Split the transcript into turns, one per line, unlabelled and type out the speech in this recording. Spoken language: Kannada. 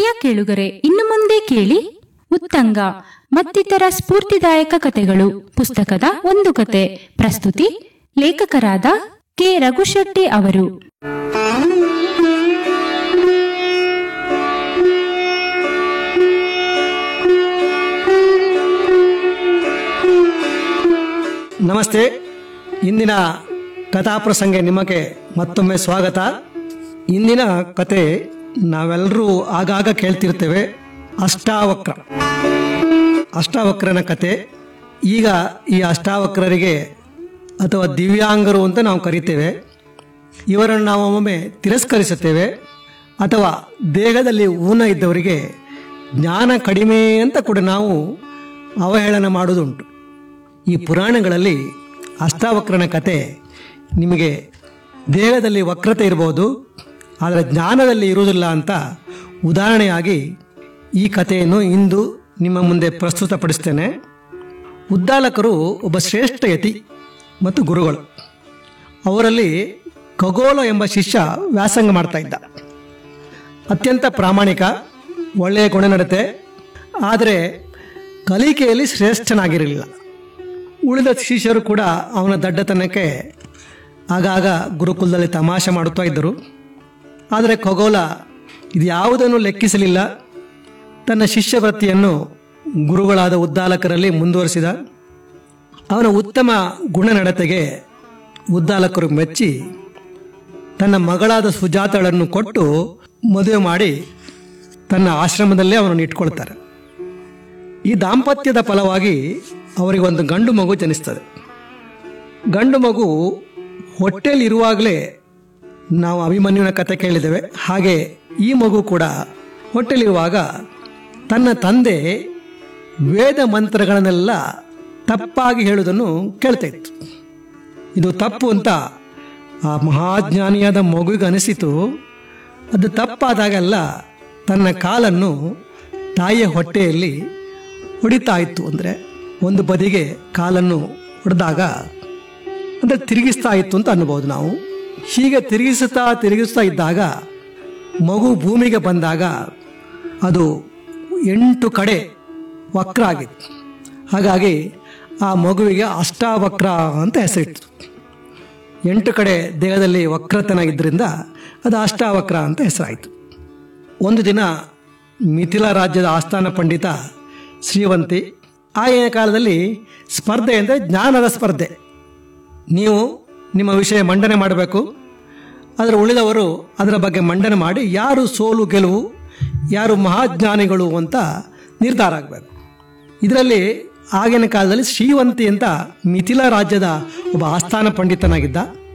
ಕೇಳುಗರೆ ಇನ್ನು ಮುಂದೆ ಕೇಳಿ ಉತ್ತಂಗ ಮತ್ತಿತರ ಸ್ಫೂರ್ತಿದಾಯಕ ಕಥೆಗಳು ಪುಸ್ತಕದ ಒಂದು ಕತೆ ಪ್ರಸ್ತುತಿ ಲೇಖಕರಾದ ಕೆ ರಘುಶೆಟ್ಟಿ ಅವರು
ನಮಸ್ತೆ ಇಂದಿನ ಕಥಾಪ್ರಸಂಗ ನಿಮಗೆ ಮತ್ತೊಮ್ಮೆ ಸ್ವಾಗತ ಇಂದಿನ ಕತೆ ನಾವೆಲ್ಲರೂ ಆಗಾಗ ಕೇಳ್ತಿರ್ತೇವೆ ಅಷ್ಟಾವಕ್ರ ಅಷ್ಟಾವಕ್ರನ ಕತೆ ಈಗ ಈ ಅಷ್ಟಾವಕ್ರರಿಗೆ ಅಥವಾ ದಿವ್ಯಾಂಗರು ಅಂತ ನಾವು ಕರಿತೇವೆ ಇವರನ್ನು ನಾವು ಒಮ್ಮೊಮ್ಮೆ ತಿರಸ್ಕರಿಸುತ್ತೇವೆ ಅಥವಾ ದೇಹದಲ್ಲಿ ಊನ ಇದ್ದವರಿಗೆ ಜ್ಞಾನ ಕಡಿಮೆ ಅಂತ ಕೂಡ ನಾವು ಅವಹೇಳನ ಮಾಡುವುದುಂಟು ಈ ಪುರಾಣಗಳಲ್ಲಿ ಅಷ್ಟಾವಕ್ರನ ಕತೆ ನಿಮಗೆ ದೇಹದಲ್ಲಿ ವಕ್ರತೆ ಇರಬಹುದು ಆದರೆ ಜ್ಞಾನದಲ್ಲಿ ಇರುವುದಿಲ್ಲ ಅಂತ ಉದಾಹರಣೆಯಾಗಿ ಈ ಕಥೆಯನ್ನು ಇಂದು ನಿಮ್ಮ ಮುಂದೆ ಪ್ರಸ್ತುತಪಡಿಸ್ತೇನೆ ಉದ್ದಾಲಕರು ಒಬ್ಬ ಶ್ರೇಷ್ಠ ಯತಿ ಮತ್ತು ಗುರುಗಳು ಅವರಲ್ಲಿ ಖಗೋಳ ಎಂಬ ಶಿಷ್ಯ ವ್ಯಾಸಂಗ ಮಾಡ್ತಾ ಇದ್ದ ಅತ್ಯಂತ ಪ್ರಾಮಾಣಿಕ ಒಳ್ಳೆಯ ಗುಣನಡತೆ ಆದರೆ ಕಲಿಕೆಯಲ್ಲಿ ಶ್ರೇಷ್ಠನಾಗಿರಲಿಲ್ಲ ಉಳಿದ ಶಿಷ್ಯರು ಕೂಡ ಅವನ ದಡ್ಡತನಕ್ಕೆ ಆಗಾಗ ಗುರುಕುಲದಲ್ಲಿ ತಮಾಷೆ ಮಾಡುತ್ತಾ ಇದ್ದರು ಆದರೆ ಖಗೋಲ ಇದು ಯಾವುದನ್ನು ಲೆಕ್ಕಿಸಲಿಲ್ಲ ತನ್ನ ಶಿಷ್ಯವೃತ್ತಿಯನ್ನು ಗುರುಗಳಾದ ಉದ್ದಾಲಕರಲ್ಲಿ ಮುಂದುವರಿಸಿದ ಅವನ ಉತ್ತಮ ಗುಣನಡತೆಗೆ ಉದ್ದಾಲಕರು ಮೆಚ್ಚಿ ತನ್ನ ಮಗಳಾದ ಸುಜಾತಳನ್ನು ಕೊಟ್ಟು ಮದುವೆ ಮಾಡಿ ತನ್ನ ಆಶ್ರಮದಲ್ಲೇ ಅವನನ್ನು ಇಟ್ಕೊಳ್ತಾರೆ ಈ ದಾಂಪತ್ಯದ ಫಲವಾಗಿ ಅವರಿಗೆ ಒಂದು ಗಂಡು ಮಗು ಜನಿಸ್ತದೆ ಗಂಡು ಮಗು ಹೊಟ್ಟೆಯಲ್ಲಿ ಇರುವಾಗಲೇ ನಾವು ಅಭಿಮನ್ಯುನ ಕತೆ ಕೇಳಿದ್ದೇವೆ ಹಾಗೆ ಈ ಮಗು ಕೂಡ ಹೊಟ್ಟೆಲಿರುವಾಗ ತನ್ನ ತಂದೆ ವೇದ ಮಂತ್ರಗಳನ್ನೆಲ್ಲ ತಪ್ಪಾಗಿ ಹೇಳುವುದನ್ನು ಕೇಳ್ತಾ ಇತ್ತು ಇದು ತಪ್ಪು ಅಂತ ಆ ಮಹಾಜ್ಞಾನಿಯಾದ ಮಗುವಿಗೆ ಅನಿಸಿತು ಅದು ತಪ್ಪಾದಾಗೆಲ್ಲ ತನ್ನ ಕಾಲನ್ನು ತಾಯಿಯ ಹೊಟ್ಟೆಯಲ್ಲಿ ಹೊಡಿತಾ ಇತ್ತು ಅಂದರೆ ಒಂದು ಬದಿಗೆ ಕಾಲನ್ನು ಹೊಡೆದಾಗ ಅಂದರೆ ತಿರುಗಿಸ್ತಾ ಇತ್ತು ಅಂತ ಅನ್ಬೋದು ನಾವು ಹೀಗೆ ತಿರುಗಿಸುತ್ತಾ ತಿರುಗಿಸ್ತಾ ಇದ್ದಾಗ ಮಗು ಭೂಮಿಗೆ ಬಂದಾಗ ಅದು ಎಂಟು ಕಡೆ ವಕ್ರ ಆಗಿತ್ತು ಹಾಗಾಗಿ ಆ ಮಗುವಿಗೆ ಅಷ್ಟಾವಕ್ರ ಅಂತ ಹೆಸರಿತ್ತು ಎಂಟು ಕಡೆ ದೇಹದಲ್ಲಿ ವಕ್ರತನ ಇದ್ದರಿಂದ ಅದು ಅಷ್ಟಾವಕ್ರ ಅಂತ ಹೆಸರಾಯಿತು ಒಂದು ದಿನ ಮಿಥಿಲಾ ರಾಜ್ಯದ ಆಸ್ಥಾನ ಪಂಡಿತ ಶ್ರೀವಂತಿ ಆಗಿನ ಕಾಲದಲ್ಲಿ ಸ್ಪರ್ಧೆ ಅಂದರೆ ಜ್ಞಾನದ ಸ್ಪರ್ಧೆ ನೀವು ನಿಮ್ಮ ವಿಷಯ ಮಂಡನೆ ಮಾಡಬೇಕು ಅದರ ಉಳಿದವರು ಅದರ ಬಗ್ಗೆ ಮಂಡನೆ ಮಾಡಿ ಯಾರು ಸೋಲು ಗೆಲುವು ಯಾರು ಮಹಾಜ್ಞಾನಿಗಳು ಅಂತ ನಿರ್ಧಾರ ಆಗಬೇಕು ಇದರಲ್ಲಿ ಆಗಿನ ಕಾಲದಲ್ಲಿ ಶ್ರೀವಂತಿ ಅಂತ ಮಿಥಿಲಾ ರಾಜ್ಯದ ಒಬ್ಬ ಆಸ್ಥಾನ ಪಂಡಿತನಾಗಿದ್ದ